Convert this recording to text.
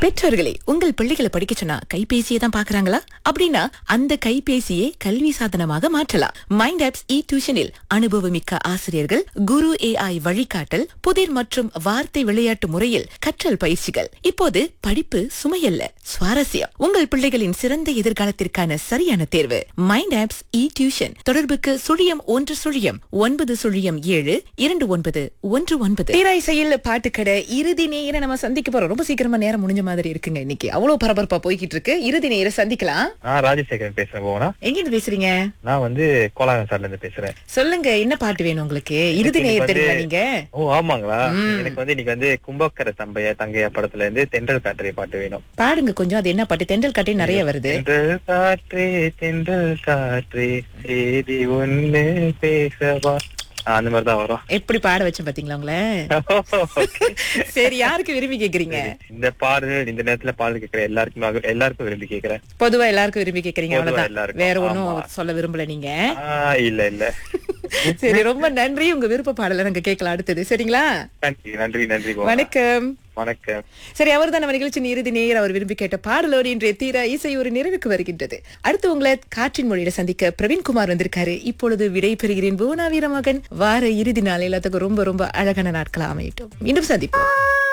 பெற்றோர்களே உங்கள் பிள்ளைகளை படிக்க சொன்னா கைபேசியை தான் பாக்குறாங்களா அப்படின்னா அந்த கைபேசியை கல்வி சாதனமாக மாற்றலாம் மைண்ட் ஆப்ஸ் இ டியூஷனில் அனுபவமிக்க ஆசிரியர்கள் குரு ஏஐ வழிகாட்டல் புதிர் மற்றும் வார்த்தை விளையாட்டு முறையில் கற்றல் பயிற்சிகள் இப்போது படிப்பு சுமையல்ல சுவாரஸ்யம் உங்கள் பிள்ளைகளின் சிறந்த எதிர்காலத்திற்கான சரியான தேர்வு மைண்ட் ஆப்ஸ் இ டியூஷன் தொடர்புக்கு சுழியம் ஒன்று சுழியம் ஒன்பது சுழியம் ஏழு இரண்டு ஒன்பது ஒன்று ஒன்பது பேராய்சையில் பாட்டுக்கடை இறுதி நேர நம்ம சந்திக்க போறோம் ரொம்ப சீக்கிரமா நேரம் முடிஞ்ச மாதிரி இருக்குங்க இன்னைக்கு அவ்வளவு பரபரப்பா போய்கிட்டு இருக்கு இறுதி நேர சந்திக்கலாம் நான் ராஜசேகரன் பேசுறேன் போனா எங்க இருந்து பேசுறீங்க நான் வந்து கோலாகன் சார்ல இருந்து பேசுறேன் சொல்லுங்க என்ன பாட்டு வேணும் உங்களுக்கு இறுதி நேர எனக்கு தெரியுமா வந்து- நீங்க ஓ ஆமாங்களா எனக்கு வந்து இன்னைக்கு வந்து கும்பக்கர தம்பைய தங்கைய படத்துல இருந்து தென்றல் காற்றே பாட்டு வேணும் பாடுங்க கொஞ்சம் அது என்ன பாட்டு தென்றல் காட்டே நிறைய வருது தென்றல் காற்றே தென்றல் காற்றே செய்தி ஒண்ணு பேசவா ஆ, அந்த மாதிரிதான் வரும் எப்படி பாட வச்சேன் பாத்தீங்களா உங்கள சரி யாருக்கு விரும்பி கேக்குறீங்க இந்த பாடல் இந்த நேரத்துல பாடல் கேட்கிற எல்லாருக்குமே எல்லாருக்கும் விரும்பி கேக்குறேன் பொதுவா எல்லாருக்கும் விரும்பி கேக்குறீங்க பொதுவா அவ்வளவுதான் எல்லாருக்கும், வேற ஒண்ணும் ஆமா. சொல்ல விரும்பல நீங்க ஆஹ் இல்ல இல்ல சரி ரொம்ப நன்றி உங்க விருப்ப பாடலை நாங்க கேட்கலாம் அடுத்தது சரிங்களா நன்றி நன்றி நன்றி போனா. வணக்கம் வணக்கம் சரி அவர் தான் நம்ம நிகழ்ச்சியின் இறுதி நேயர் அவர் விரும்பி கேட்ட பாடலோடு இன்றைய தீரா இசை ஒரு நிறைவுக்கு வருகின்றது அடுத்து உங்களை காற்றின் மொழியில சந்திக்க பிரவீன்குமார் வந்திருக்காரு இப்பொழுது விடை பெறுகிறேன் புவனா வீரமகன் வார இறுதி நாள் எல்லாத்துக்கும் ரொம்ப ரொம்ப அழகான நாட்களா அமையட்டும் மீண்டும் சந்திப்போம்